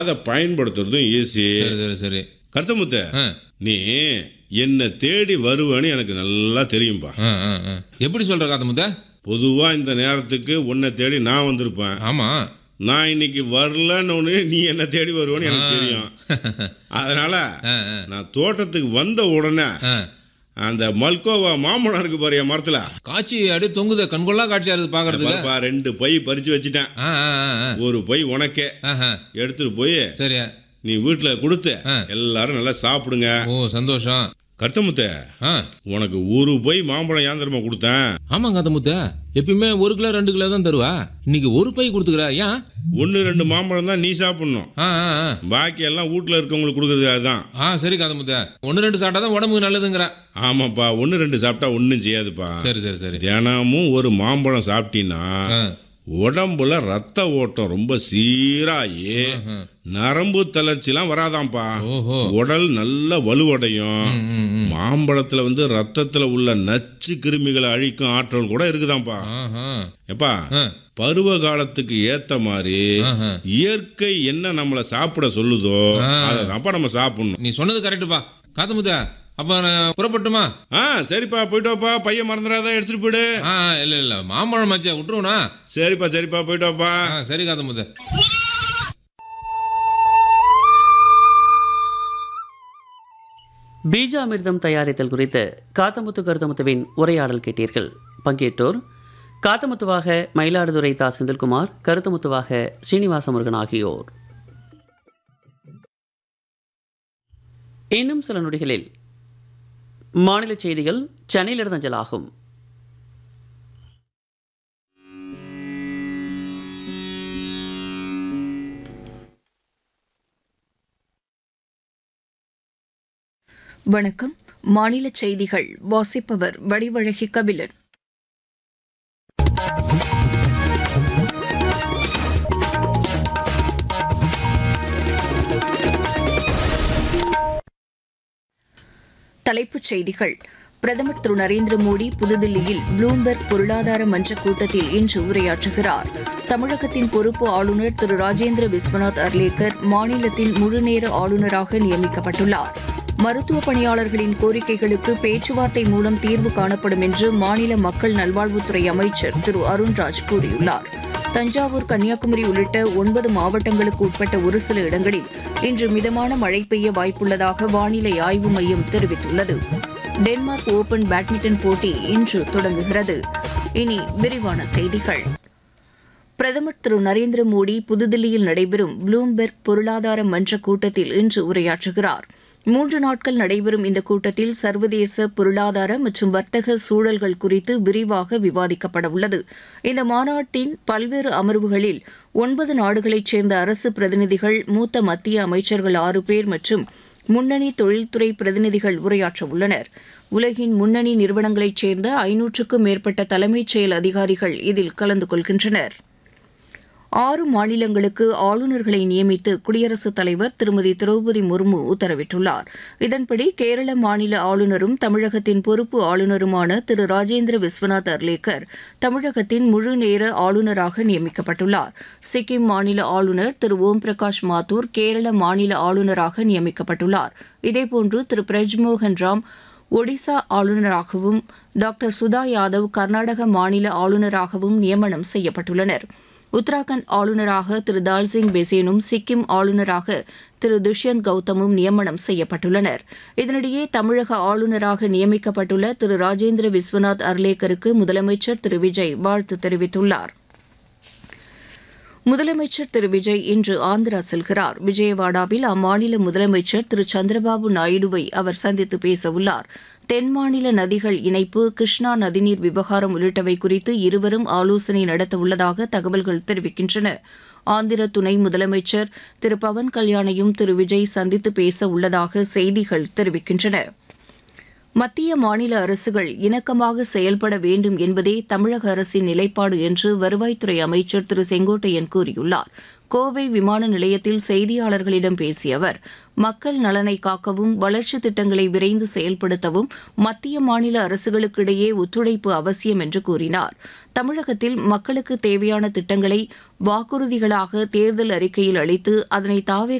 அதை பயன்படுத்துறதும் ஈஸி சரி சரி சரி கருத்தமுத்த ஆ நீ என்னை தேடி வருவேன்னு எனக்கு நல்லா தெரியும்பா ஆ ஆ ஆ. எப்படி சொல்ற காத்தமுத்த பொதுவாக இந்த நேரத்துக்கு உன்னை தேடி நான் வந்திருப்பேன் ஆமா நான் இன்னைக்கு வரலன்னு ஒன்று நீ என்ன தேடி வருவேன்னு எனக்கு தெரியும் அதனால ஆ, ஆ, நான் தோட்டத்துக்கு வந்த உடனே ஆ. அந்த மல்கோவா மாம்பழம் இருக்கு பாரு என் மரத்துல காட்சி அப்படியே தொங்குத கண்கொள்ளா காட்சியா இருக்குது பாக்குறதுக்கு பாருப்பா, ரெண்டு பை பறிச்சு வச்சுட்டேன் ஆ ஆ ஆ, ஆ. ஒரு பை உனக்கே ஆஹா. எடுத்துட்டு போய் சரி நீ வீட்டில் கொடுத்து ஆ. எல்லாரும் நல்லா சாப்பிடுங்க ஓ சந்தோஷம் கருத்தமுத்த ஆ உனக்கு ஒரு பை மாம்பழம் ஏந்திரமா கொடுத்தேன் ஆமாங்க காத்தமுத்த எப்பயுமே ஒரு கிலோ ரெண்டு கிலோ தான் தருவா இன்னைக்கு ஒரு பை கொடுத்துக்கிறா ஏன் ஒன்று ரெண்டு மாம்பழம் தான் நீ சாப்பிடணும் ஆ ஆ ஆ பாக்கி எல்லாம் வீட்டில் இருக்கவங்களுக்கு கொடுக்குறது அதுதான் ஆ சரி காதமுத்த ஒன்று ரெண்டு சாப்பிட்டா தான் உடம்புக்கு நல்லதுங்கிற ஆமாப்பா ஒன்று ரெண்டு சாப்பிட்டா ஒன்றும் செய்யாதுப்பா சரி சரி சரி தினமும் ஒரு மாம்பழம் சாப்பிட்டீங்கன்னா ஆ உடம்புல ரத்த ஓட்டம் ரொம்ப சீராகி நரம்பு தளர்ச்சிலாம் வராதாம்ப்பா ஓஹோ உடல் நல்ல வலுவடையும் ம், ம், ம். மாம்பழத்துல வந்து ரத்தத்துல உள்ள நச்சு கிருமிகளை அழிக்கும் ஆற்றல் கூட இருக்குதாம்ப்பா ஆஹா எப்பா ஆ பருவ காலத்துக்கு ஏத்த மாதிரி ஆஹா. இயற்கை என்ன நம்மளை சாப்பிட சொல்லுதோ ஆ. அதை தான்ப்பா நம்ம சாப்பிடணும் நீ சொன்னது கரெக்டுப்பா காத்தமுத்த அப்போ நான் புறப்பட்டுமா ஆ சரிப்பா போயிட்டு வாப்பா பையன் மறந்துடாத எடுத்துட்டு போயிடு ஆ இல்லை இல்லை மாம்பழம் மச்சா விட்டுருவனா சரிப்பா சரிப்பா போயிட்டு வாப்பா ஆ சரி காத்தமுத்த பீஜாமிர்தம் தயாரித்தல் குறித்து காத்தமுத்து கருத்தமுத்துவின் உரையாடல் கேட்டீர்கள் பங்கேற்றோர் காத்தமுத்துவாக மயிலாடுதுறை தா செந்தில்குமார் கருத்தமுத்துவாக ஸ்ரீனிவாச முருகன் ஆகியோர் இன்னும் சில நொடிகளில் மாநில செய்திகள் சென்னையிலிருந்து அஞ்சலாகும் வணக்கம் மாநில செய்திகள் வாசிப்பவர் வடிவழகி கபிலன் தலைப்புச் செய்திகள் பிரதமர் திரு நரேந்திர மோடி புதுதில்லியில் ப்ளூம்பெர்க் பொருளாதார மன்ற கூட்டத்தில் இன்று உரையாற்றுகிறார் தமிழகத்தின் பொறுப்பு ஆளுநர் திரு ராஜேந்திர விஸ்வநாத் அர்லேக்கர் மாநிலத்தின் முழுநேர ஆளுநராக நியமிக்கப்பட்டுள்ளார் மருத்துவ பணியாளர்களின் கோரிக்கைகளுக்கு பேச்சுவார்த்தை மூலம் தீர்வு காணப்படும் என்று மாநில மக்கள் நல்வாழ்வுத்துறை அமைச்சர் திரு அருண்ராஜ் கூறியுள்ளார் தஞ்சாவூர் கன்னியாகுமரி உள்ளிட்ட ஒன்பது மாவட்டங்களுக்கு உட்பட்ட ஒரு சில இடங்களில் இன்று மிதமான மழை பெய்ய வாய்ப்புள்ளதாக வானிலை ஆய்வு மையம் தெரிவித்துள்ளது டென்மார்க் ஓபன் பேட்மிண்டன் போட்டி இன்று தொடங்குகிறது இனி விரிவான செய்திகள் பிரதமர் திரு நரேந்திர மோடி புதுதில்லியில் நடைபெறும் ப்ளூம்பெர்க் பொருளாதார மன்ற கூட்டத்தில் இன்று உரையாற்றுகிறார் மூன்று நாட்கள் நடைபெறும் இந்த கூட்டத்தில் சர்வதேச பொருளாதார மற்றும் வர்த்தக சூழல்கள் குறித்து விரிவாக விவாதிக்கப்பட உள்ளது இந்த மாநாட்டின் பல்வேறு அமர்வுகளில் ஒன்பது நாடுகளைச் சேர்ந்த அரசு பிரதிநிதிகள் மூத்த மத்திய அமைச்சர்கள் ஆறு பேர் மற்றும் முன்னணி தொழில்துறை பிரதிநிதிகள் உரையாற்ற உள்ளனர் உலகின் முன்னணி நிறுவனங்களைச் சேர்ந்த ஐநூற்றுக்கும் மேற்பட்ட தலைமைச் செயல் அதிகாரிகள் இதில் கலந்து கொள்கின்றனர் ஆறு மாநிலங்களுக்கு ஆளுநர்களை நியமித்து குடியரசுத் தலைவர் திருமதி திரௌபதி முர்மு உத்தரவிட்டுள்ளார் இதன்படி கேரள மாநில ஆளுநரும் தமிழகத்தின் பொறுப்பு ஆளுநருமான திரு ராஜேந்திர விஸ்வநாத் அர்லேக்கர் தமிழகத்தின் முழு நேர ஆளுநராக நியமிக்கப்பட்டுள்ளார் சிக்கிம் மாநில ஆளுநர் திரு ஓம் பிரகாஷ் மாத்தூர் கேரள மாநில ஆளுநராக நியமிக்கப்பட்டுள்ளார் இதேபோன்று திரு பிரஜ்மோகன் ராம் ஒடிசா ஆளுநராகவும் டாக்டர் சுதா யாதவ் கர்நாடக மாநில ஆளுநராகவும் நியமனம் செய்யப்பட்டுள்ளனர் உத்தராகண்ட் ஆளுநராக திரு தால்சிங் பெசேனும் சிக்கிம் ஆளுநராக திரு துஷ்யந்த் கௌதமும் நியமனம் செய்யப்பட்டுள்ளனர் இதனிடையே தமிழக ஆளுநராக நியமிக்கப்பட்டுள்ள திரு ராஜேந்திர விஸ்வநாத் அர்லேக்கருக்கு முதலமைச்சர் திரு விஜய் வாழ்த்து தெரிவித்துள்ளார் முதலமைச்சர் திரு விஜய் இன்று ஆந்திரா செல்கிறார் விஜயவாடாவில் அம்மாநில முதலமைச்சர் திரு சந்திரபாபு நாயுடுவை அவர் சந்தித்து பேசவுள்ளார் தென் மாநில நதிகள் இணைப்பு கிருஷ்ணா நதிநீர் விவகாரம் உள்ளிட்டவை குறித்து இருவரும் ஆலோசனை நடத்த உள்ளதாக தகவல்கள் தெரிவிக்கின்றன ஆந்திர துணை முதலமைச்சர் திரு பவன் கல்யாணையும் திரு விஜய் சந்தித்து பேச உள்ளதாக செய்திகள் தெரிவிக்கின்றன மத்திய மாநில அரசுகள் இணக்கமாக செயல்பட வேண்டும் என்பதே தமிழக அரசின் நிலைப்பாடு என்று வருவாய்த்துறை அமைச்சர் திரு செங்கோட்டையன் கூறியுள்ளார் கோவை விமான நிலையத்தில் செய்தியாளர்களிடம் பேசிய அவர் மக்கள் நலனை காக்கவும் வளர்ச்சி திட்டங்களை விரைந்து செயல்படுத்தவும் மத்திய மாநில அரசுகளுக்கிடையே ஒத்துழைப்பு அவசியம் என்று கூறினார் தமிழகத்தில் மக்களுக்கு தேவையான திட்டங்களை வாக்குறுதிகளாக தேர்தல் அறிக்கையில் அளித்து அதனை தாவே